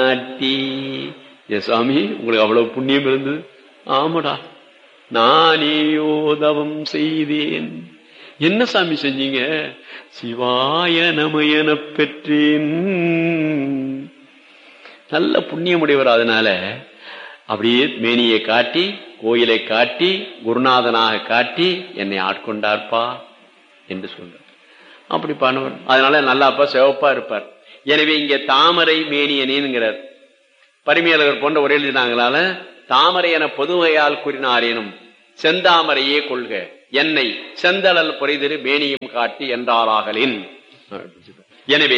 நாட்டி ஏ சுவாமி உங்களுக்கு அவ்வளவு புண்ணியம் இருந்தது ஆமாடா நானேயோ தவம் செய்தேன் என்ன சாமி செஞ்சீங்க சிவாய நமயன பெற்றேன் நல்ல புண்ணியமுடையவர் அதனால அப்படியே மேனியை காட்டி கோயிலை காட்டி குருநாதனாக காட்டி என்னை ஆட்கொண்டார்ப்பா என்று சொல்றார் அப்படி பண்ணுவார் அதனால நல்லாப்பா சிவப்பா இருப்பார் எனவே இங்க தாமரை மேனியனேங்கிறார் பரிமையாளர் போன்ற உரை எழுதினாங்களால தாமரை என பொதுவையால் கூறினாரேனும் செந்தாமரையே கொள்க என்னை செந்தளல் பொறைதிரு மேனியும் காட்டி என்றாராகலின் எனவே